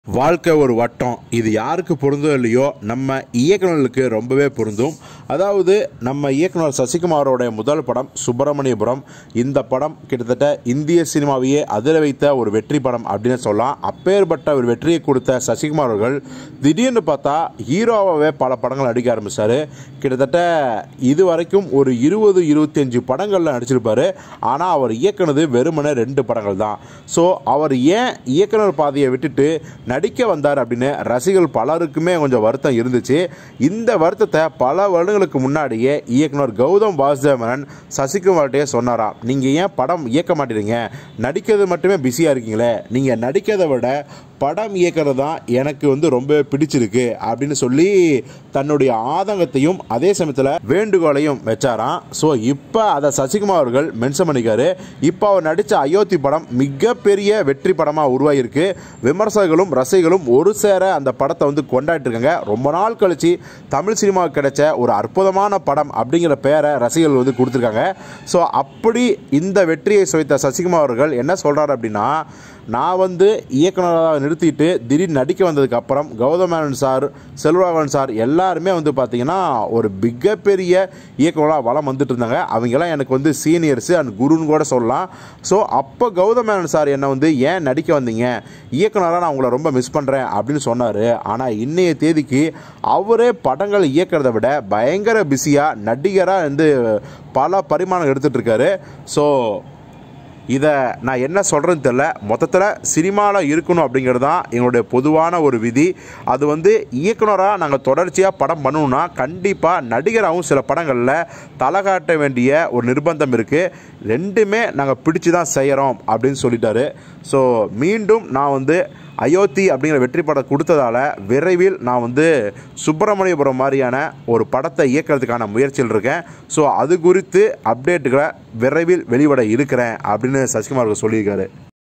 வாழ்க்கை ஒரு வட்டம் இது யாருக்கு பொருந்தோ இல்லையோ நம்ம இயக்குனர்களுக்கு ரொம்பவே பொருந்தும் அதாவது நம்ம இயக்குனர் சசிகுமாரோட முதல் படம் சுப்பிரமணியபுரம் இந்த படம் கிட்டத்தட்ட இந்திய சினிமாவையே அதிர வைத்த ஒரு வெற்றி படம் அப்படின்னு சொல்லலாம் அப்பேற்பட்ட ஒரு வெற்றியை கொடுத்த சசிகுமார் அவர்கள் திடீர்னு பார்த்தா ஹீரோவாகவே பல படங்கள் நடிக்க ஆரம்பிச்சாரு கிட்டத்தட்ட இது வரைக்கும் ஒரு இருபது இருபத்தஞ்சு படங்களில் நடிச்சிருப்பாரு ஆனால் அவர் இயக்குனது வெறுமனே ரெண்டு படங்கள் தான் ஸோ அவர் ஏன் இயக்குனர் பாதையை விட்டுட்டு நடிக்க வந்தார் அப்படின்னு ரசிகர்கள் பலருக்குமே கொஞ்சம் வருத்தம் இருந்துச்சு இந்த வருத்தத்தை பல வருடங்களுக்கு முன்னாடியே இயக்குனர் கௌதம் வாசுதேவனன் சசிகுமார்கிட்டே சொன்னாராம் நீங்கள் ஏன் படம் இயக்க மாட்டேறீங்க நடிக்கிறது மட்டுமே பிஸியாக இருக்கீங்களே நீங்கள் நடிக்கிறதை விட படம் இயக்கிறது தான் எனக்கு வந்து ரொம்ப பிடிச்சிருக்கு அப்படின்னு சொல்லி தன்னுடைய ஆதங்கத்தையும் அதே சமயத்தில் வேண்டுகோளையும் வச்சாராம் ஸோ இப்போ அதை சசிகுமார் அவர்கள் மென்ஷன் பண்ணிக்காரு இப்போ அவர் நடித்த அயோத்தி படம் மிகப்பெரிய வெற்றி படமாக உருவாகியிருக்கு விமர்சகர்களும் ரசிகர்களும் ஒரு சேர அந்த படத்தை வந்து கொண்டாடிட்டு இருக்காங்க ரொம்ப நாள் கழிச்சு தமிழ் சினிமாவுக்கு கிடைச்ச ஒரு அற்புதமான படம் அப்படிங்கிற பேரை ரசிகர்கள் வந்து கொடுத்துருக்காங்க ஸோ அப்படி இந்த வெற்றியை சுவைத்த சசிகுமார் அவர்கள் என்ன சொல்கிறார் அப்படின்னா நான் வந்து இயக்குனராக நிறுத்திட்டு திடீர் நடிக்க வந்ததுக்கு அப்புறம் கௌதமேனன் சார் செல்வராகவன் சார் எல்லாருமே வந்து பார்த்தீங்கன்னா ஒரு மிகப்பெரிய இயக்குனராக வளம் வந்துட்டு இருந்தாங்க அவங்கெல்லாம் எனக்கு வந்து சீனியர்ஸு அண்ட் குருன்னு கூட சொல்லலாம் ஸோ அப்போ கௌதமேனன் சார் என்னை வந்து ஏன் நடிக்க வந்தீங்க இயக்குனராக நான் உங்களை ரொம்ப மிஸ் பண்ணுறேன் அப்படின்னு சொன்னார் ஆனால் இன்னைய தேதிக்கு அவரே படங்கள் இயக்கிறத விட பயங்கர பிஸியாக நடிகராக வந்து பல பரிமாணம் எடுத்துகிட்டு இருக்காரு ஸோ இதை நான் என்ன சொல்கிறேன்னு தெரில மொத்தத்தில் சினிமாவில் இருக்கணும் அப்படிங்கிறது தான் எங்களுடைய பொதுவான ஒரு விதி அது வந்து இயக்குனராக நாங்கள் தொடர்ச்சியாக படம் பண்ணணும்னா கண்டிப்பாக நடிகராகவும் சில படங்களில் தலை காட்ட வேண்டிய ஒரு நிர்பந்தம் இருக்குது ரெண்டுமே நாங்கள் பிடிச்சி தான் செய்கிறோம் அப்படின்னு சொல்லிட்டாரு ஸோ மீண்டும் நான் வந்து அயோத்தி அப்படிங்கிற வெற்றி படம் கொடுத்ததால விரைவில் நான் வந்து சுப்பிரமணியபுரம் மாதிரியான ஒரு படத்தை இயக்கிறதுக்கான முயற்சியில் இருக்கேன் ஸோ அது குறித்து அப்டேட்டுகளை விரைவில் வெளிவிட இருக்கிறேன் அப்படின்னு சசிகுமார் அவர்கள் சொல்லியிருக்காரு